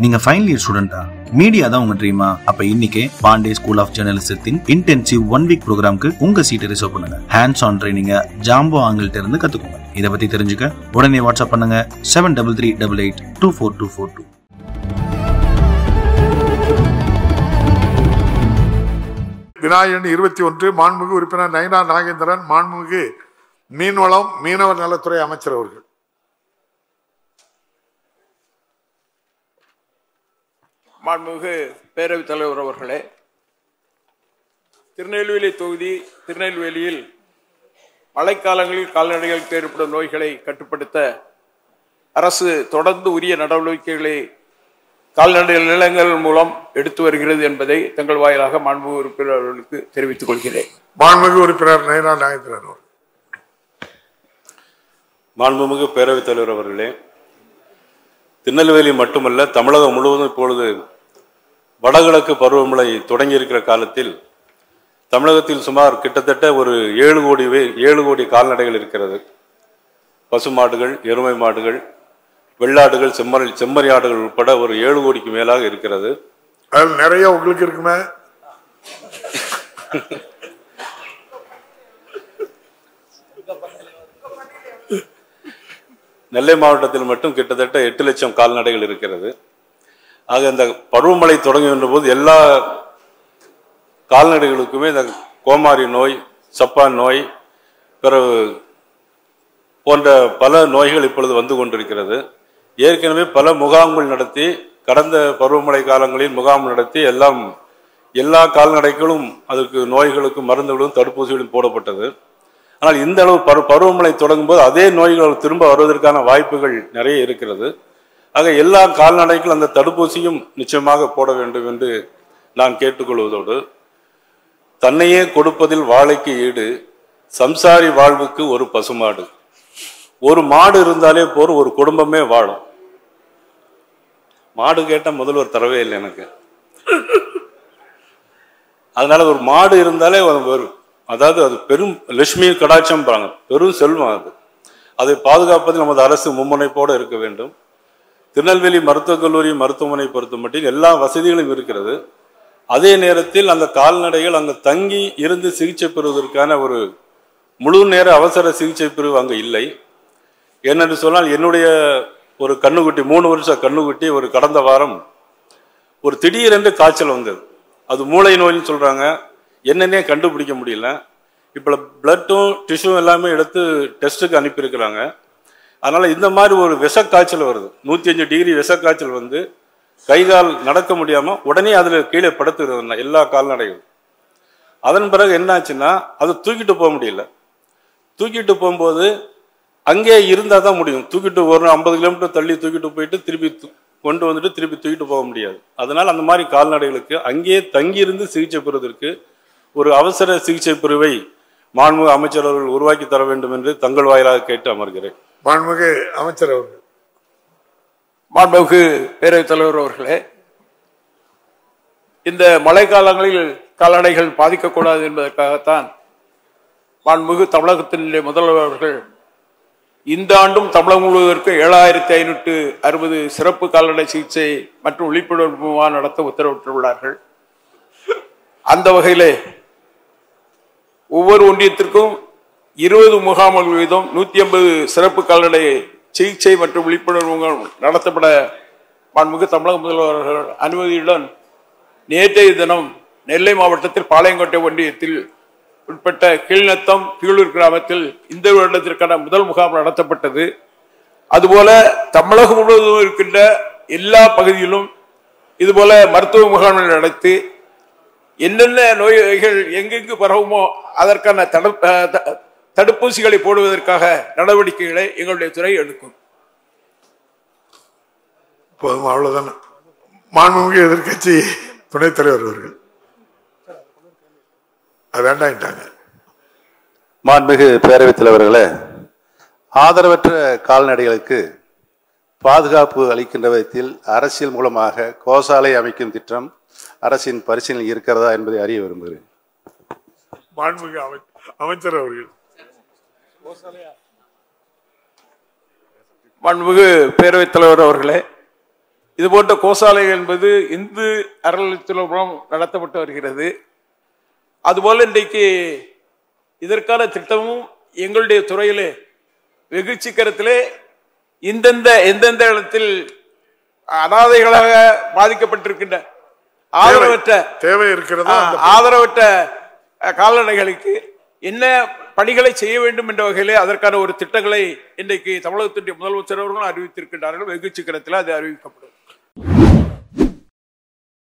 நீங்க final year ஸ்டூடெண்டா media தான் உங்க ட்ரீமா அப்ப இன்னைக்கே பாண்டே ஸ்கூல் ஆஃப் ஜேர்னலிசத்தின் இன்டென்சிவ் ஒன் வீக் ப்ரோக்ராம்க்கு உங்க சீட்டை ரிசர்வ் பண்ணுங்க ஹேண்ட்ஸ் ஆன் ட்ரைனிங்க ஜாம்போ ஆங்கிள்ட்ட இருந்து கத்துக்கோங்க இதை பத்தி தெரிஞ்சுக்க உடனே வாட்ஸ்அப் பண்ணுங்க seven double three double eight two four two four two Vinayagan இருபத்தி ஒன்று மாண்புமிகு உறுப்பினர் நயனா நாகேந்திரன் மாண்புமிகு மீன்வளம் மீனவர் நலத்துறை அமைச்சர் அவர்கள் மாண்புமிகு பேரவைத் தலைவர் அவர்களே திருநெல்வேலி தொகுதி திருநெல்வேலியில் மழைக்காலங்களில் கால்நடைகளுக்கு ஏற்படும் நோய்களை கட்டுப்படுத்த அரசு தொடர்ந்து உரிய நடவடிக்கைகளை கால்நடை நிலங்கள் மூலம் எடுத்து வருகிறது என்பதை தங்கள் வாயிலாக மாண்புமிகு உறுப்பினர் அவர்களுக்கு தெரிவித்துக் கொள்கிறேன் மாண்புமிகு உறுப்பினர் நயனா நாகேந்திரன் அவர்கள் மாண்புமிகு பேரவைத் தலைவர் அவர்களே திருநெல்வேலி மட்டுமல்ல தமிழகம் முழுவதும் இப்பொழுது வடகிழக்கு பருவமழை தொடங்கி இருக்கிற காலத்தில் தமிழகத்தில் சுமார் கிட்டத்தட்ட ஒரு ஏழு கோடி வே- ஏழு கோடி கால்நடைகள் இருக்கிறது பசுமாடுகள் எருமை மாடுகள் வெள்ளாடுகள் செம்மறி செம்மறியாடுகள் உட்பட ஒரு ஏழு கோடிக்கு மேலாக இருக்கிறது அதில் நிறைய உங்களுக்கு இருக்குமே நெல்லை மாவட்டத்தில் மட்டும் கிட்டத்தட்ட எட்டு லட்சம் கால்நடைகள் இருக்கிறது ஆக இந்த பருவமழை தொடங்குகின்ற போது எல்லா கால்நடைகளுக்குமே இந்த கோமாரி நோய் சப்பான் நோய் பிறகு போன்ற பல நோய்கள் இப்பொழுது வந்து கொண்டிருக்கிறது ஏற்கனவே பல முகாம்கள் நடத்தி கடந்த பருவமழை காலங்களில் முகாம் நடத்தி எல்லாம் எல்லா கால்நடைகளும் அதற்கு நோய்களுக்கும் மருந்துகளும் தடுப்பூசிகளும் போடப்பட்டது ஆனால் இந்த அளவு பரு பருவமழை தொடங்கும் போது அதே நோய்கள் திரும்ப வருவதற்கான வாய்ப்புகள் நிறைய இருக்கிறது ஆக எல்லா கால்நடைக்கும் அந்த தடுப்பூசியும் நிச்சயமாக போட வேண்டும் என்று நான் கேட்டுக்கொள்வதோடு தன்னையே கொடுப்பதில் வாழைக்கு ஈடு சம்சாரி வாழ்வுக்கு ஒரு பசுமாடு ஒரு மாடு இருந்தாலே போர் ஒரு குடும்பமே வாழும் மாடு கேட்ட முதல்வர் தரவே இல்லை எனக்கு அதனால ஒரு மாடு இருந்தாலே அது வரும் அதாவது அது பெரும் லட்சுமி கடாட்சம் பெரும் செல்வம் அது அதை பாதுகாப்பதில் நமது அரசு மும்முனைப்போடு இருக்க வேண்டும் திருநெல்வேலி மருத்துவக் கல்லூரி மருத்துவமனை பொறுத்த மட்டும் எல்லா வசதிகளும் இருக்கிறது அதே நேரத்தில் அந்த கால்நடைகள் அங்கு தங்கி இருந்து சிகிச்சை பெறுவதற்கான ஒரு முழு நேர அவசர சிகிச்சை பிரிவு அங்கு இல்லை ஏனென்று சொன்னால் என்னுடைய ஒரு கண்ணுக்குட்டி மூணு வருஷம் கண்ணுக்குட்டி ஒரு கடந்த வாரம் ஒரு திடீரென்று காய்ச்சல் வந்தது அது மூளை நோய்னு சொல்றாங்க என்னன்னே கண்டுபிடிக்க முடியல இப்போ பிளட்டும் டிஷ்யூ எல்லாமே எடுத்து டெஸ்ட்டுக்கு அனுப்பியிருக்கிறாங்க அதனால இந்த மாதிரி ஒரு விஷக்காய்ச்சல் வருது நூற்றி அஞ்சு டிகிரி விஷக்காய்ச்சல் வந்து கை கால் நடக்க முடியாம உடனே அதில் கீழே படுத்துக்கிறது எல்லா கால்நடைகளும் அதன் பிறகு என்னாச்சுன்னா அதை தூக்கிட்டு போக முடியல தூக்கிட்டு போகும்போது அங்கே இருந்தால் தான் முடியும் தூக்கிட்டு ஒரு ஐம்பது கிலோமீட்டர் தள்ளி தூக்கிட்டு போயிட்டு திருப்பி தூ- கொண்டு வந்துட்டு திருப்பி தூக்கிட்டு போக முடியாது அதனால் அந்த மாதிரி கால்நடைகளுக்கு அங்கேயே தங்கியிருந்து சிகிச்சை பெறுவதற்கு ஒரு அவசர சிகிச்சை பிரிவை மாண்புமிகு அமைச்சர் அவர்கள் உருவாக்கி தர வேண்டும் என்று தங்கள் வாயிலாக கேட்டு அமர்கிறேன் மாண்புமிகு அமைச்சர் அவர்கள் மாண்புமிகு பேரவைத் தலைவர் அவர்களே இந்த மழைக்காலங்களில் கால்நடைகள் பாதிக்கக்கூடாது என்பதற்காகத்தான் மாண்புமிகு தமிழகத்தினுடைய முதல்வர் அவர்கள் இந்த ஆண்டும் தமிழகம் முழுவதற்கு ஏழாயிரத்தி ஐநூற்று அறுபது சிறப்பு கால்நடை சிகிச்சை மற்றும் விழிப்புணர்வு முகாம் நடத்த உத்தரவிட்டுள்ளார்கள் அந்த வகையிலே ஒவ்வொரு ஒன்றியத்திற்கும் இருபது முகாம்கள் வீதம் நூத்தி ஐம்பது சிறப்பு கால்நடை சிகிச்சை மற்றும் விழிப்புணர்வு முகாம் நடத்தப்பட மாண்புமிகு தமிழக முதல்வர்கள் அனுமதியுடன் நேற்றைய தினம் நெல்லை மாவட்டத்தில் பாளையங்கோட்டை ஒன்றியத்தில் உட்பட்ட கீழ்நத்தம் கீழூர் கிராமத்தில் இந்த வருடத்திற்கான முதல் முகாம் நடத்தப்பட்டது அதுபோல தமிழகம் முழுவதும் இருக்கின்ற எல்லா பகுதியிலும் இதுபோல மருத்துவ முகாம்கள் நடத்தி என்னென்ன நோய்கள் எங்கெங்கு பரவுமோ அதற்கான தடுப்- அஹ் த- தடுப்பூசிகளை போடுவதற்காக நடவடிக்கைகளை எங்களுடைய துறை எடுக்கும் போதும் அவ்வளவுதானே மாண்புமிகு எதிர்க்கட்சி துணைத் தலைவர் அவர்கள் அது வேண்டாம்ட்டாங்க மாண்புமிகு பேரவைத் தலைவர்களே ஆதரவற்ற கால்நடைகளுக்கு பாதுகாப்பு அளிக்கின்ற விதத்தில் அரசியல் மூலமாக கோசாலை அமைக்கும் திட்டம் அரசின் பரிசீலனை இருக்கிறதா என்பதை அறிய விரும்புகிறேன் மாண்புமிகு அமை- அமைச்சர் அவர்கள் மாண்புமிகு பேரவைத் தலைவர் அவர்களே இது போன்ற கோசாலைகள் என்பது இந்து அறநிலையத்தின் மூலம் நடத்தப்பட்டு வருகிறது அதுபோல இன்றைக்கு இதற்கான திட்டமும் எங்களுடைய துறையிலே வெகு சீக்கிரத்திலே இந்தந்த எந்தெந்த இடத்தில் அனாதைகளாக பாதிக்கப்பட்டிருக்கின்ற ஆதரவற்ற தேவை இருக்கிறதோ ஆ, அந்த ஆதரவற்ற அஹ், கால்நடைகளுக்கு என்ன பணிகளை செய்ய வேண்டும் என்ற வகையிலே அதற்கான ஒரு திட்டங்களை இன்றைக்கு தமிழகத்தினுடைய முதலமைச்சர் அவர்களும் அறிவித்திருக்கின்றார்கள் வெகு சீக்கிரத்தில் அது அறிவிக்கப்படும்